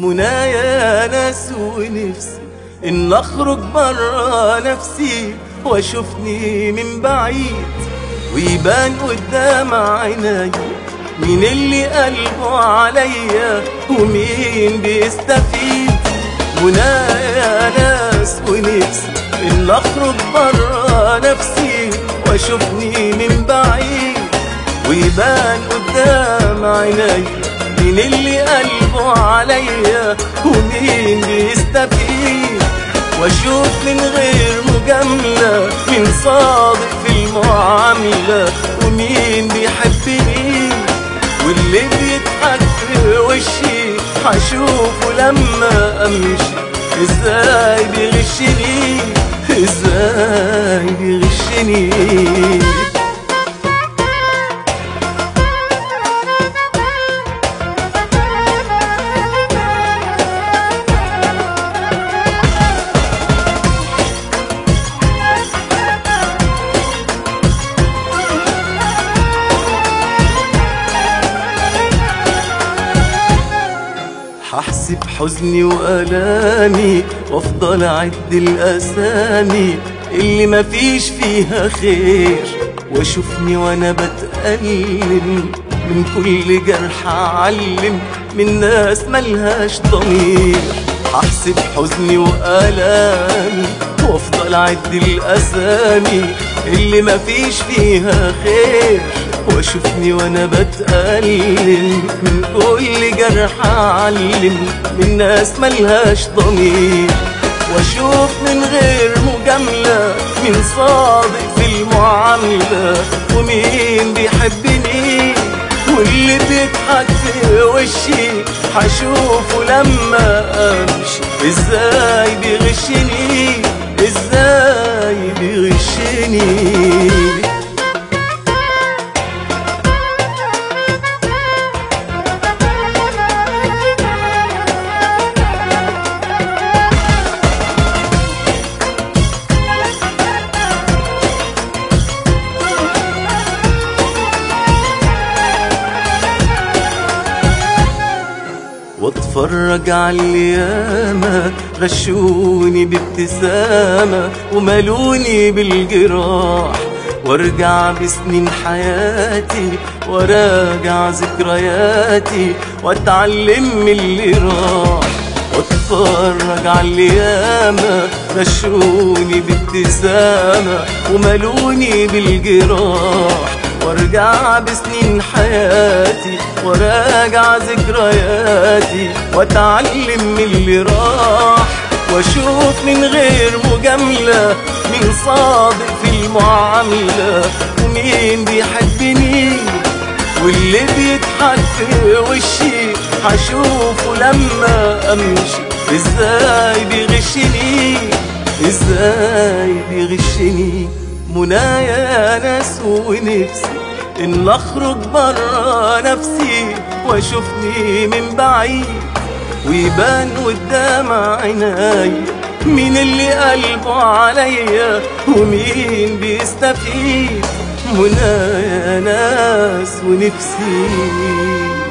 منايا ناس ونفسي ان اخرج برا نفسي واشوفني من بعيد ويبان قدام عيني مين اللي قلبه عليا ومين بيستفيد منايا ناس ونفسي ان اخرج برا نفسي واشوفني من بعيد ويبان قدام عيني مين اللي قلبه عليا ومين بيستفيد واشوف من غير مجاملة مين صادق في المعاملة ومين بيحبني واللي بيضحك في وشي هشوفه لما امشي ازاي بيغشني ازاي بيغشني هحسب حزني وألامي وافضل أعد الأسامي اللي مفيش فيها خير واشوفني وانا بتألم من كل جرح أعلم من ناس ملهاش ضمير هحسب حزني وألامي وافضل أعد الأسامي اللي مفيش فيها خير واشوفني وانا بتألم من كل جرح اعلم من ناس ملهاش ضمير واشوف من غير مجاملة مين صادق في المعاملة ومين بيحبني واللي بيضحك في وشي هشوفه لما امشي ازاي بيغشني ازاي بيغشني واتفرج على اليامة غشوني بابتسامة وملوني بالجراح وارجع بسنين حياتي وراجع ذكرياتي واتعلم من اللي راح واتفرج على اليامة غشوني بابتسامة وملوني بالجراح وارجع بسنين حياتي وراجع ذكرياتي واتعلم من اللي راح واشوف من غير مجاملة مين صادق في المعاملة ومين بيحبني واللي بيضحك في وشي هشوفه لما امشي ازاي بيغشني ازاي بيغشني منايا ناس ونفسي ان اخرج برا نفسي واشوفني من بعيد ويبان قدام عيني مين اللي قلبه عليا ومين بيستفيد منايا ناس ونفسي